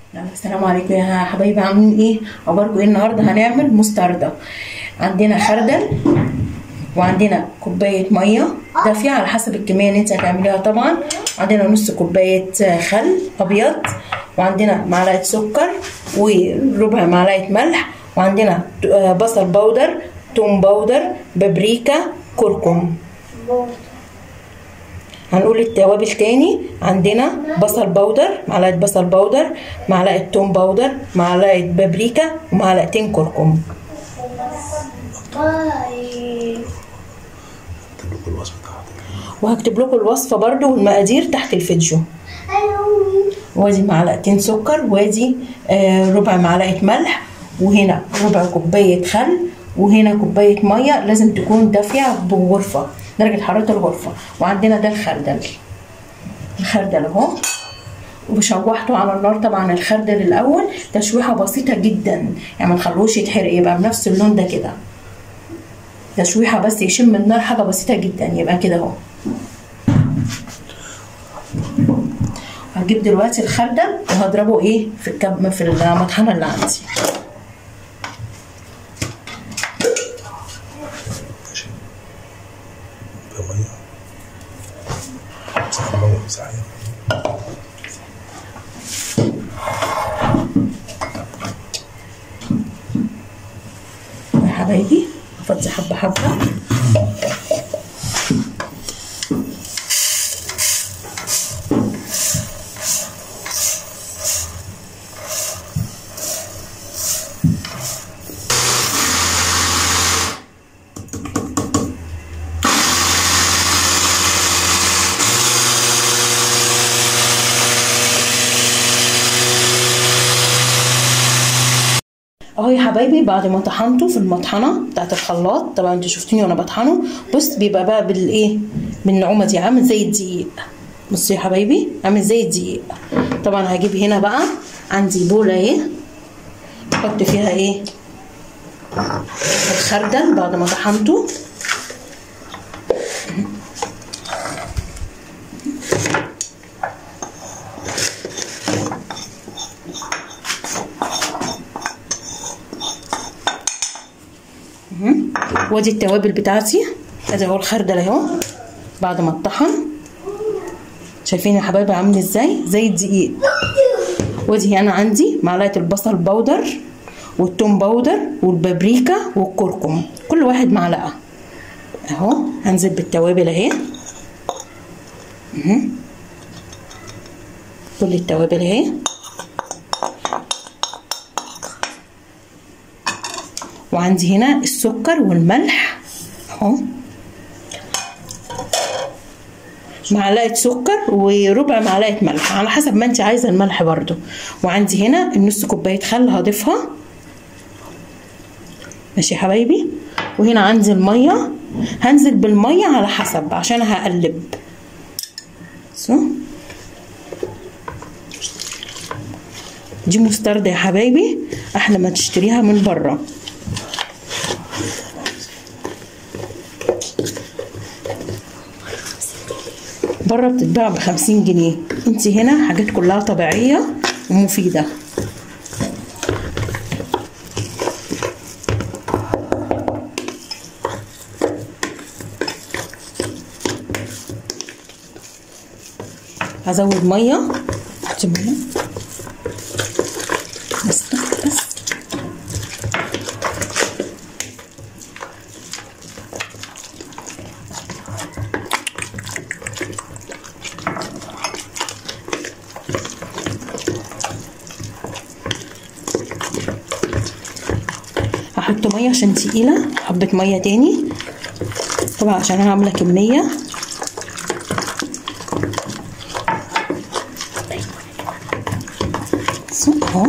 السلام عليكم يا حبايبي عاملين ايه اخباركم ايه النهارده هنعمل مستردة عندنا خردل وعندنا كوبايه ميه دافيه على حسب الكميه اللي انت هتعمليها طبعا عندنا نص كوبايه خل ابيض وعندنا معلقه سكر وربع معلقه ملح وعندنا بصل بودر توم بودر بابريكا كركم هنقول التوابل تاني عندنا بصل بودر معلقه بصل بودر معلقه توم بودر معلقه بابريكا ومعلقتين كركم اكتب لكم الوصفه بتاعتك وهكتب لكم الوصفه برضو والمقادير تحت الفيديو وادي معلقتين سكر وادي آه ربع معلقه ملح وهنا ربع كوبايه خل وهنا كوبايه ميه لازم تكون دافيه بغرفه درجه حراره الغرفه وعندنا ده الخردل الخردل اهو وشوحته على النار طبعا الخردل الاول تشويحه بسيطه جدا يعني ما تخلوش يتحرق يبقى بنفس اللون ده كده تشويحه بس يشم النار حاجه بسيطه جدا يبقى كده اهو هجيب دلوقتي الخردل وهضربه ايه في الكب في المطحنه اللي عندي ماشي بميه صح ميه صحيح يا حبايبي افضي حبه حبه اهو يا حبايبي بعد ما طحنته في المطحنه بتاعت الخلاط طبعا انتوا شفتوني وانا بطحنه بص بيبقى بقى بالايه بالنعومه دي عامل زي الدقيق بصوا يا حبايبي عامل زي الدقيق طبعا هجيب هنا بقى عندي بوله اهي احط فيها ايه الخردل بعد ما طحنته وادي التوابل بتاعتي ادي اهو الخردل اهو بعد ما اتطحن شايفين يا حبايبي عامل ازاي زي الدقيق وادي هنا عندي معلقه البصل بودر والثوم بودر والبابريكا والكركم كل واحد معلقه اهو هنزل بالتوابل اهي اهو. كل التوابل اهي وعندي هنا السكر والملح اهو معلقه سكر وربع معلقه ملح على حسب ما انت عايزه الملح برضو وعندي هنا النص كوبايه خل هضيفها ماشي يا حبايبي وهنا عندي الميه هنزل بالميه على حسب عشان هقلب بصوا دي مستردة يا حبايبي احلى ما تشتريها من بره بره بتتباع بخمسين جنيه انت هنا حاجات كلها طبيعية ومفيدة هزود مية احتمال بس بس هحط ميه عشان تقيله حبه ميه تاني طبعا عشان انا عامله كميه اهو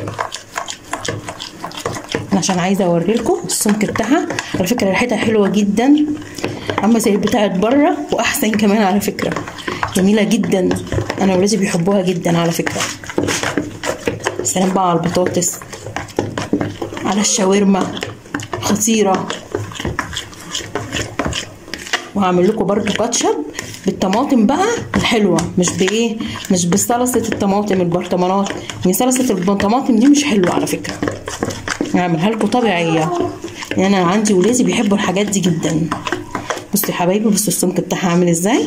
انا عشان عايزه اوريلكم السمك بتاعها على فكره ريحتها حلوه جدا اما زي بتاعت بره واحسن كمان على فكره جميله جدا انا ولادي بيحبوها جدا على فكره سلام بقى على البطاطس على الشاورما خطيرة وهعمل لكم برضو كاتشب بالطماطم بقى الحلوه مش بايه مش بصلصه الطماطم البرطمانات يعني صلصه الطماطم دي مش حلوه على فكره نعملها لكم طبيعيه يعني انا عندي ولادي بيحبوا الحاجات دي جدا بصوا يا حبايبي بصوا السمك بتاعها عامل ازاي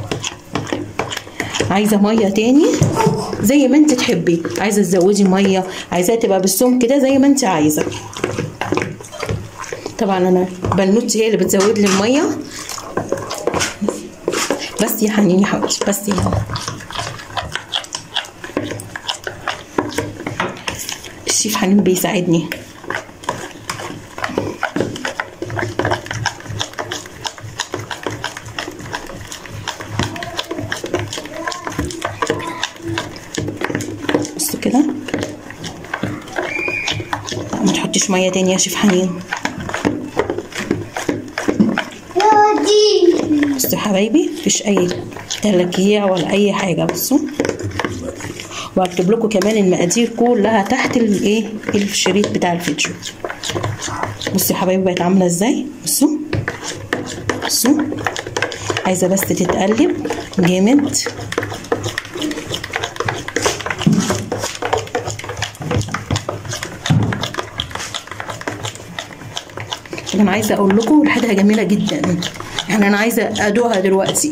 عايزه ميه تاني زي ما انت تحبي عايزه تزودي ميه عايزاها تبقى بالسمك كده زي ما انت عايزه طبعا انا بنوتي هي اللي بتزود لي الميه بس يا حنين يا حبيبتي بس يا الشيف حنين بيساعدني بصوا كده لا ما تحطيش ميه تاني يا شيف حنين بصوا يا حبايبي مفيش اي تلكيع ولا اي حاجه بصوا وهكتب لكم كمان المقادير كلها تحت الايه الشريط بتاع الفيديو بصوا يا حبايبي بقت عامله ازاي بصوا بصوا عايزه بس تتقلب جامد انا عايزه اقول لكم ريحتها جميله جدا يعني انا عايزه ادوقها دلوقتي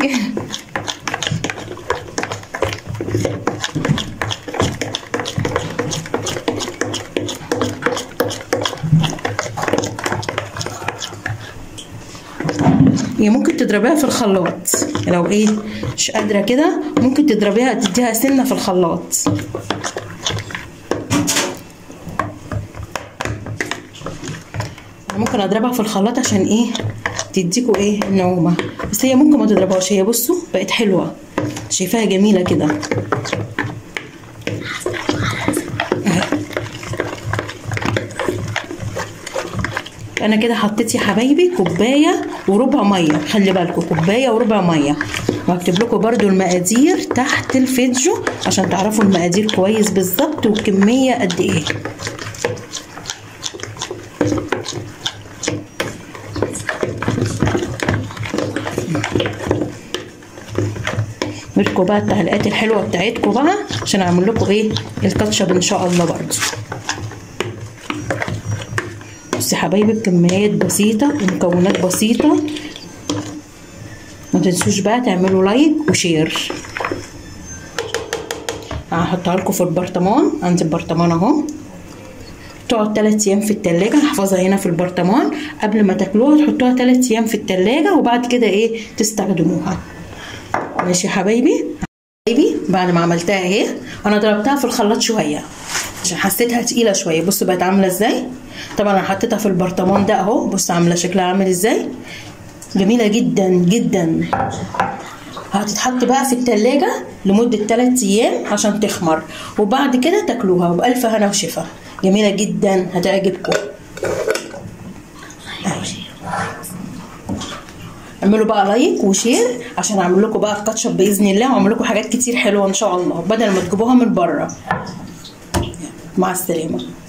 هي ممكن تضربيها في الخلاط لو ايه مش قادره كده ممكن تضربيها تديها سنه في الخلاط ممكن اضربها في الخلاط عشان ايه تديكوا ايه النعومه بس هي ممكن ما تضربهاش هي بصوا بقت حلوه شايفاها جميله كده انا كده حطيت يا حبايبي كوبايه وربع ميه خلي بالكم كوبايه وربع ميه وهكتب لكم برضو المقادير تحت الفيديو عشان تعرفوا المقادير كويس بالظبط والكميه قد ايه لكم بقى التعليقات الحلوه بتاعتكم بقى عشان اعمل لكم ايه الكاتشب ان شاء الله برضو بصي يا حبايبي بكميات بسيطه ومكونات بسيطه ما تنسوش بقى تعملوا لايك وشير هحطها لكم في البرطمان عندي البرطمان اهو تقعد 3 ايام في التلاجة هحفظها هنا في البرطمان قبل ما تاكلوها تحطوها 3 ايام في التلاجة وبعد كده ايه تستخدموها ماشي يا حبايبي حبايبي بعد ما عملتها اهي انا ضربتها في الخلاط شويه عشان حسيتها تقيله شويه بصوا بقت عامله ازاي طبعا انا حطيتها في البرطمان ده اهو بص عامله شكلها عامل ازاي جميله جدا جدا هتتحط بقى في التلاجة لمدة 3 أيام عشان تخمر وبعد كده تاكلوها وبألف هنا وشفا جميلة جدا هتعجبكم اعملوا بقى لايك وشير عشان اعمل لكم بقى الكاتشب باذن الله واعمل لكم حاجات كتير حلوه ان شاء الله بدل ما تجيبوها من بره مع السلامه